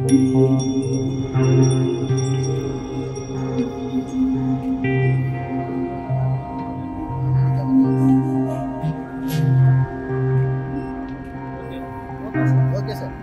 okay sir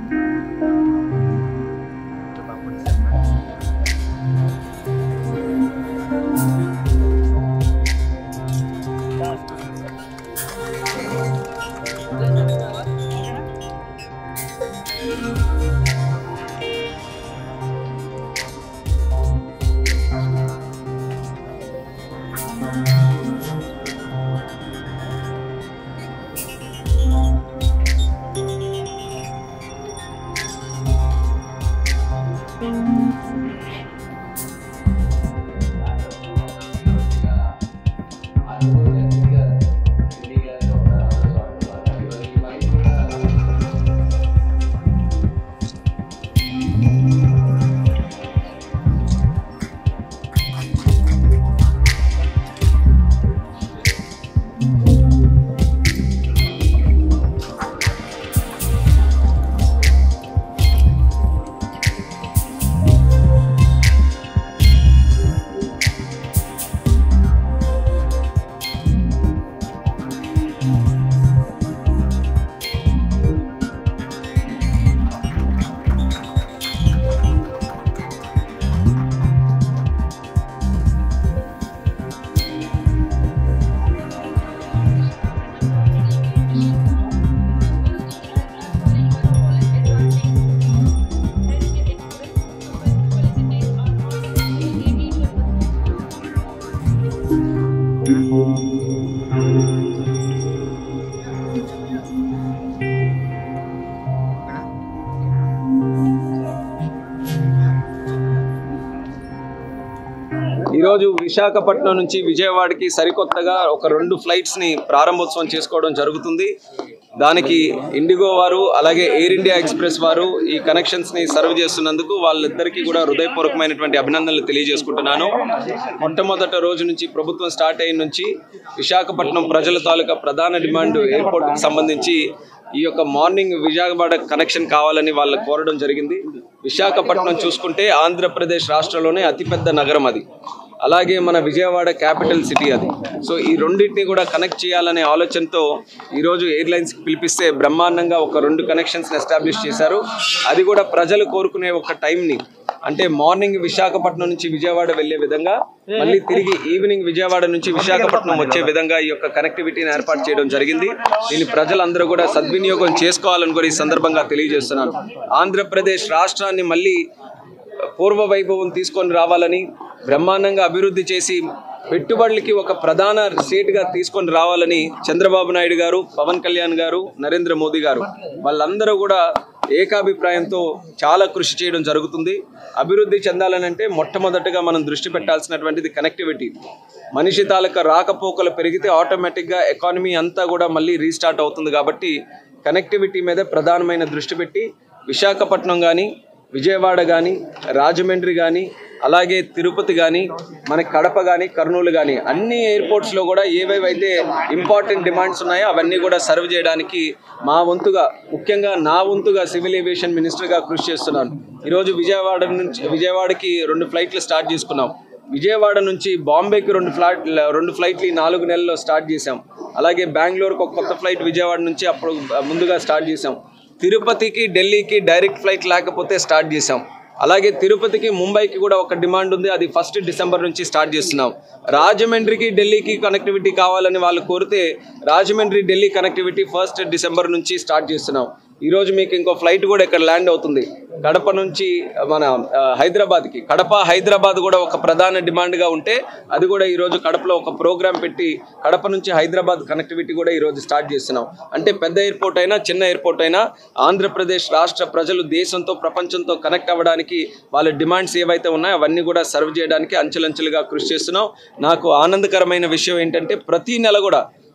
ఈరోజు విశాఖపట్నం నుంచి విజయవాడకి సరికొత్తగా ఒక రెండు ఫ్లైట్స్ ని ప్రారంభోత్సవం చేసుకోవడం జరుగుతుంది దానికి ఇండిగో వారు అలాగే ఎయిర్ ఇండియా ఎక్స్ప్రెస్ వారు ఈ కనెక్షన్స్ ని సర్వ్ చేస్తున్నందుకు వాళ్ళిద్దరికీ కూడా హృదయపూర్వకమైనటువంటి అభినందనలు తెలియజేసుకుంటున్నాను మొట్టమొదట రోజు నుంచి ప్రభుత్వం స్టార్ట్ అయిన నుంచి విశాఖపట్నం ప్రజల తాలూకా ప్రధాన డిమాండ్ ఎయిర్పోర్ట్ కి సంబంధించి ఈ యొక్క మార్నింగ్ విజయవాడ కనెక్షన్ కావాలని వాళ్ళు కోరడం జరిగింది విశాఖపట్నం చూసుకుంటే ఆంధ్రప్రదేశ్ రాష్ట్రంలోనే అతిపెద్ద నగరం అది అలాగే మన విజయవాడ క్యాపిటల్ సిటీ అది సో ఈ రెండింటిని కూడా కనెక్ట్ చేయాలనే ఆలోచనతో ఈరోజు ఎయిర్లైన్స్కి పిలిపిస్తే బ్రహ్మాండంగా ఒక రెండు కనెక్షన్స్ని ఎస్టాబ్లిష్ చేశారు అది కూడా ప్రజలు కోరుకునే ఒక టైంని అంటే మార్నింగ్ విశాఖపట్నం నుంచి విజయవాడ వెళ్ళే విధంగా మళ్ళీ తిరిగి ఈవినింగ్ విజయవాడ నుంచి విశాఖపట్నం వచ్చే విధంగా ఈ యొక్క కనెక్టివిటీని ఏర్పాటు చేయడం జరిగింది దీన్ని ప్రజలందరూ కూడా సద్వినియోగం చేసుకోవాలని కూడా ఈ సందర్భంగా తెలియజేస్తున్నాను ఆంధ్రప్రదేశ్ రాష్ట్రాన్ని మళ్ళీ పూర్వ వైభవం తీసుకొని రావాలని బ్రహ్మాండంగా అభివృద్ధి చేసి పెట్టుబడులకి ఒక ప్రధాన స్టేట్గా తీసుకొని రావాలని చంద్రబాబు నాయుడు గారు పవన్ కళ్యాణ్ గారు నరేంద్ర మోదీ గారు వాళ్ళందరూ కూడా ఏకాభిప్రాయంతో చాలా కృషి చేయడం జరుగుతుంది అభివృద్ధి చెందాలనంటే మొట్టమొదటగా మనం దృష్టి పెట్టాల్సినటువంటిది కనెక్టివిటీ మనిషి తాలూకా రాకపోకలు పెరిగితే ఆటోమేటిక్గా ఎకానమీ అంతా కూడా మళ్ళీ రీస్టార్ట్ అవుతుంది కాబట్టి కనెక్టివిటీ మీద ప్రధానమైన దృష్టి పెట్టి విశాఖపట్నం కానీ విజయవాడ కానీ రాజమండ్రి కానీ అలాగే తిరుపతి కానీ మన కడప కానీ కర్నూలు కానీ అన్ని ఎయిర్పోర్ట్స్లో కూడా ఏవేవైతే ఇంపార్టెంట్ డిమాండ్స్ ఉన్నాయో అవన్నీ కూడా సర్వ్ చేయడానికి మా వంతుగా ముఖ్యంగా నా వంతుగా సివిల్ ఏవియేషన్ మినిస్టర్గా కృషి చేస్తున్నాను ఈరోజు విజయవాడ నుంచి విజయవాడకి రెండు ఫ్లైట్లు స్టార్ట్ చేసుకున్నాం విజయవాడ నుంచి బాంబేకి రెండు ఫ్లైట్ రెండు ఫ్లైట్లు ఈ నాలుగు నెలల్లో స్టార్ట్ చేసాం అలాగే బెంగళూరుకి ఒక కొత్త ఫ్లైట్ విజయవాడ నుంచి అప్పుడు ముందుగా స్టార్ట్ చేసాం తిరుపతికి ఢిల్లీకి డైరెక్ట్ ఫ్లైట్ లేకపోతే స్టార్ట్ చేసాం అలాగే తిరుపతికి ముంబైకి కూడా ఒక డిమాండ్ ఉంది అది ఫస్ట్ డిసెంబర్ నుంచి స్టార్ట్ చేస్తున్నాం రాజమండ్రికి ఢిల్లీకి కనెక్టివిటీ కావాలని వాళ్ళు కోరితే Rajahmundry Delhi connectivity first December నుంచి స్టార్ట్ చేస్తున్నాం ఈరోజు మీకు ఇంకో ఫ్లైట్ కూడా ఇక్కడ ల్యాండ్ అవుతుంది కడప నుంచి మన ఆ, హైదరాబాద్కి కడప హైదరాబాద్ కూడా ఒక ప్రధాన డిమాండ్గా ఉంటే అది కూడా ఈరోజు కడపలో ఒక ప్రోగ్రామ్ పెట్టి కడప నుంచి హైదరాబాద్ కనెక్టివిటీ కూడా ఈరోజు స్టార్ట్ చేస్తున్నాం అంటే పెద్ద ఎయిర్పోర్ట్ అయినా చిన్న ఎయిర్పోర్ట్ అయినా ఆంధ్రప్రదేశ్ రాష్ట్ర ప్రజలు దేశంతో ప్రపంచంతో కనెక్ట్ అవ్వడానికి వాళ్ళ డిమాండ్స్ ఏవైతే ఉన్నాయో అవన్నీ కూడా సర్వ్ చేయడానికి అంచెలంచెలుగా కృషి చేస్తున్నాం నాకు ఆనందకరమైన విషయం ఏంటంటే ప్రతి నెల కూడా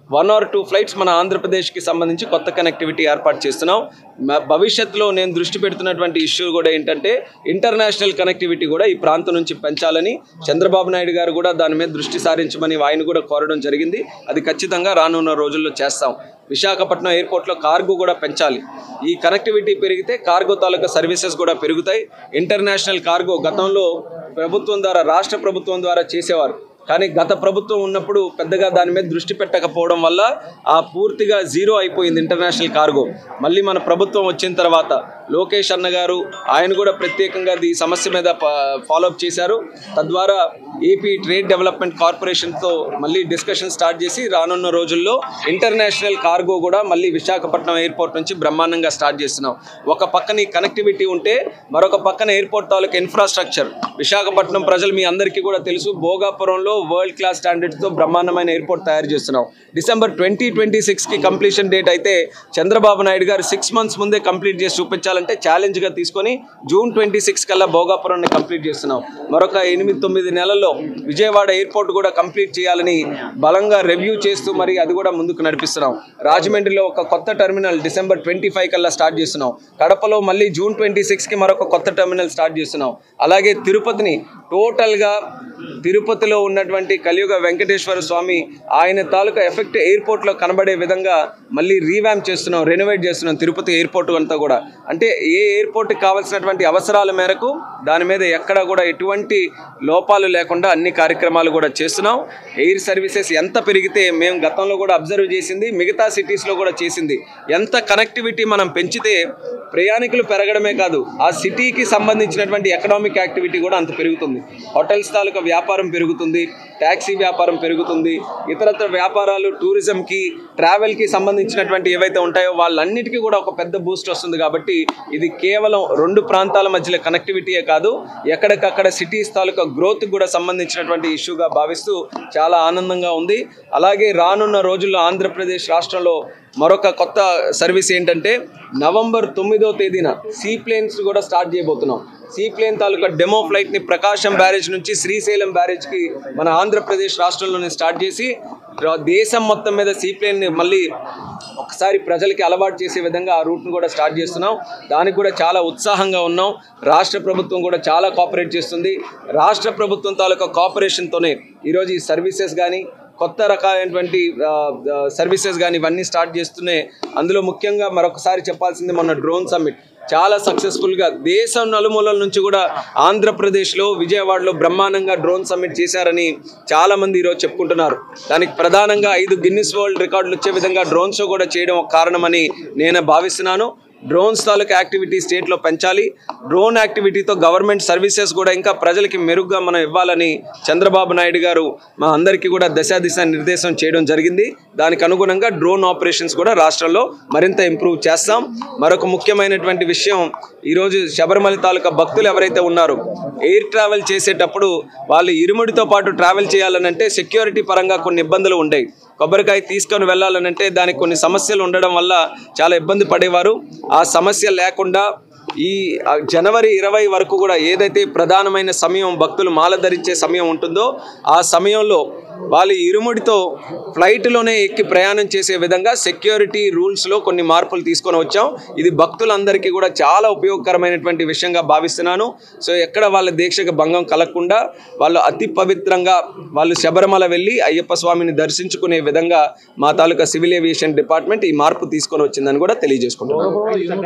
వన్ ఆర్ టూ ఫ్లైట్స్ మన ఆంధ్రప్రదేశ్కి సంబంధించి కొత్త కనెక్టివిటీ ఏర్పాటు చేస్తున్నాం మ- భవిష్యత్తులో నేను దృష్టి పెడుతున్నటువంటి ఇష్యూ కూడా ఏంటంటే ఇంటర్నేషనల్ కనెక్టివిటీ కూడా ఈ ప్రాంతం నుంచి పెంచాలని చంద్రబాబు నాయుడు గారు కూడా దాని మీద దృష్టి సారించమని ఆయన కూడా కోరడం జరిగింది అది ఖచ్చితంగా రానున్న రోజుల్లో చేస్తాం విశాఖపట్నం ఎయిర్పోర్ట్లో కార్గో కూడా పెంచాలి ఈ కనెక్టివిటీ పెరిగితే కార్గో తాలూకా సర్వీసెస్ కూడా పెరుగుతాయి ఇంటర్నేషనల్ కార్గో గతంలో ప్రభుత్వం ద్వారా రాష్ట్ర ప్రభుత్వం ద్వారా చేసేవారు కానీ గత ప్రభుత్వం ఉన్నప్పుడు పెద్దగా దాని మీద దృష్టి పెట్టకపోవడం వల్ల ఆ పూర్తిగా జీరో అయిపోయింది ఇంటర్నేషనల్ కార్గో మళ్ళీ మన ప్రభుత్వం వచ్చిన తర్వాత లోకేష్ అన్న గారు ఆయన కూడా ప్రత్యేకంగా ఈ సమస్య మీద ఫాలోఅప్ చేశారు తద్వారా ఏపీ ట్రేడ్ డెవలప్మెంట్ కార్పొరేషన్తో మళ్ళీ డిస్కషన్ స్టార్ట్ చేసి రానున్న రోజుల్లో ఇంటర్నేషనల్ కార్గో కూడా మళ్ళీ విశాఖపట్నం ఎయిర్పోర్ట్ నుంచి బ్రహ్మాండంగా స్టార్ట్ చేస్తున్నాం ఒక పక్కన ఈ కనెక్టివిటీ ఉంటే మరొక పక్కన ఎయిర్పోర్ట్ తాలూకు ఇన్ఫ్రాస్ట్రక్చర్ విశాఖపట్నం ప్రజలు మీ అందరికీ కూడా తెలుసు భోగాపురంలో వరల్డ్ క్లాస్ స్టాండర్డ్స్తో బ్రహ్మాండమైన ఎయిర్పోర్ట్ తయారు చేస్తున్నాం డిసెంబర్ ట్వంటీ ట్వంటీ సిక్స్కి కంప్లీషన్ డేట్ అయితే చంద్రబాబు నాయుడు గారు సిక్స్ మంత్స్ ముందే కంప్లీట్ చేసి చూపించాలంటే ఛాలెంజ్గా తీసుకొని జూన్ ట్వంటీ సిక్స్ కల్లా భోగాపురాన్ని కంప్లీట్ చేస్తున్నాం మరొక ఎనిమిది తొమ్మిది నెలల్లో విజయవాడ ఎయిర్పోర్ట్ కూడా కంప్లీట్ చేయాలని బలంగా రివ్యూ చేస్తూ మరి అది కూడా ముందుకు నడిపిస్తున్నాం రాజమండ్రిలో ఒక కొత్త టెర్మినల్ డిసెంబర్ ట్వంటీ ఫైవ్ కల్లా స్టార్ట్ చేస్తున్నాం కడపలో మళ్ళీ జూన్ ట్వంటీ సిక్స్కి మరొక కొత్త టెర్మినల్ స్టార్ట్ చేస్తున్నాం అలాగే తిరుపతిని టోటల్గా తిరుపతిలో ఉన్నటువంటి కలియుగ వెంకటేశ్వర స్వామి ఆయన తాలూకా ఎఫెక్ట్ ఎయిర్పోర్ట్లో కనబడే విధంగా మళ్ళీ రీవ్యామ్ చేస్తున్నాం రెనోవేట్ చేస్తున్నాం తిరుపతి ఎయిర్పోర్ట్ అంతా కూడా అంటే ఏ ఎయిర్పోర్ట్కి కావాల్సినటువంటి అవసరాల మేరకు దాని మీద ఎక్కడ కూడా ఎటువంటి లోపాలు లేకుండా అన్ని కార్యక్రమాలు కూడా చేస్తున్నాం ఎయిర్ సర్వీసెస్ ఎంత పెరిగితే మేము గతంలో కూడా అబ్జర్వ్ చేసింది మిగతా సిటీస్లో కూడా చేసింది ఎంత కనెక్టివిటీ మనం పెంచితే ప్రయాణికులు పెరగడమే కాదు ఆ సిటీకి సంబంధించినటువంటి ఎకనామిక్ యాక్టివిటీ కూడా అంత పెరుగుతుంది హోటల్స్ తాలూకా వ్యాపారం పెరుగుతుంది ట్యాక్సీ వ్యాపారం పెరుగుతుంది ఇతరత్ర వ్యాపారాలు టూరిజంకి ట్రావెల్కి సంబంధించినటువంటి ఏవైతే ఉంటాయో వాళ్ళన్నిటికీ కూడా ఒక పెద్ద బూస్ట్ వస్తుంది కాబట్టి ఇది కేవలం రెండు ప్రాంతాల మధ్యలో కనెక్టివిటీయే కాదు ఎక్కడికక్కడ సిటీస్ తాలూకా గ్రోత్ కూడా సంబంధించినటువంటి ఇష్యూగా భావిస్తూ చాలా ఆనందంగా ఉంది అలాగే రానున్న రోజుల్లో ఆంధ్రప్రదేశ్ రాష్ట్రంలో మరొక కొత్త సర్వీస్ ఏంటంటే నవంబర్ తొమ్మిదో తేదీన సీ ప్లేన్స్ కూడా స్టార్ట్ చేయబోతున్నాం సీ ప్లేన్ తాలూకా డెమో ఫ్లైట్ని ప్రకాశం బ్యారేజ్ నుంచి శ్రీశైలం బ్యారేజ్కి మన ఆంధ్రప్రదేశ్ రాష్ట్రంలోనే స్టార్ట్ చేసి రా- దేశం మొత్తం మీద సీ ప్లేన్ని మళ్ళీ ఒకసారి ప్రజలకి అలవాటు చేసే విధంగా ఆ రూట్ను కూడా స్టార్ట్ చేస్తున్నాం దానికి కూడా చాలా ఉత్సాహంగా ఉన్నాం రాష్ట్ర ప్రభుత్వం కూడా చాలా కోఆపరేట్ చేస్తుంది రాష్ట్ర ప్రభుత్వం తాలూకా కోఆపరేషన్తోనే ఈరోజు ఈ సర్వీసెస్ కానీ కొత్త రకాలైనటువంటి సర్వీసెస్ కానీ ఇవన్నీ స్టార్ట్ చేస్తూనే అందులో ముఖ్యంగా మరొకసారి చెప్పాల్సింది మొన్న డ్రోన్ సమ్మిట్ చాలా సక్సెస్ఫుల్గా దేశం నలుమూలల నుంచి కూడా ఆంధ్రప్రదేశ్లో విజయవాడలో బ్రహ్మాండంగా డ్రోన్ సమ్మిట్ చేశారని చాలామంది ఈరోజు చెప్పుకుంటున్నారు దానికి ప్రధానంగా ఐదు గిన్నిస్ వరల్డ్ రికార్డులు వచ్చే విధంగా డ్రోన్ షో కూడా చేయడం ఒక కారణమని నేను భావిస్తున్నాను డ్రోన్స్ తాలూకా యాక్టివిటీ స్టేట్లో పెంచాలి డ్రోన్ యాక్టివిటీతో గవర్నమెంట్ సర్వీసెస్ కూడా ఇంకా ప్రజలకి మెరుగ్గా మనం ఇవ్వాలని చంద్రబాబు నాయుడు గారు మా అందరికీ కూడా దశా దిశ నిర్దేశం చేయడం జరిగింది దానికి అనుగుణంగా డ్రోన్ ఆపరేషన్స్ కూడా రాష్ట్రంలో మరింత ఇంప్రూవ్ చేస్తాం మరొక ముఖ్యమైనటువంటి విషయం ఈరోజు శబరిమల తాలూకా భక్తులు ఎవరైతే ఉన్నారో ఎయిర్ ట్రావెల్ చేసేటప్పుడు వాళ్ళు ఇరుముడితో పాటు ట్రావెల్ చేయాలనంటే సెక్యూరిటీ పరంగా కొన్ని ఇబ్బందులు ఉండేవి కొబ్బరికాయ తీసుకొని వెళ్ళాలనంటే దానికి కొన్ని సమస్యలు ఉండడం వల్ల చాలా ఇబ్బంది పడేవారు ఆ సమస్య లేకుండా ఈ ఆ, జనవరి ఇరవై వరకు కూడా ఏదైతే ప్రధానమైన సమయం భక్తులు మాల ధరించే సమయం ఉంటుందో ఆ సమయంలో వాళ్ళు ఇరుముడితో ఫ్లైట్లోనే ఎక్కి ప్రయాణం చేసే విధంగా సెక్యూరిటీ రూల్స్లో కొన్ని మార్పులు తీసుకొని వచ్చాం ఇది భక్తులందరికీ కూడా చాలా ఉపయోగకరమైనటువంటి విషయంగా భావిస్తున్నాను సో ఎక్కడ వాళ్ళ దీక్షకు భంగం కలగకుండా వాళ్ళు అతి పవిత్రంగా వాళ్ళు శబరిమల వెళ్ళి అయ్యప్ప స్వామిని దర్శించుకునే విధంగా మా తాలూకా సివిల్ ఏవియేషన్ డిపార్ట్మెంట్ ఈ మార్పు తీసుకొని వచ్చిందని కూడా తెలియజేసుకుంటున్నాను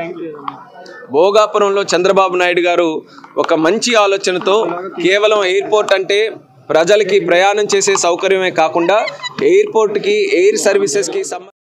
భోగాపురంలో చంద్రబాబు నాయుడు గారు ఒక మంచి ఆలోచనతో కేవలం ఎయిర్పోర్ట్ అంటే ప్రజలకి ప్రయాణం చేసే సౌకర్యమే కాకుండా ఎయిర్పోర్ట్కి ఎయిర్ సర్వీసెస్కి సంబంధించి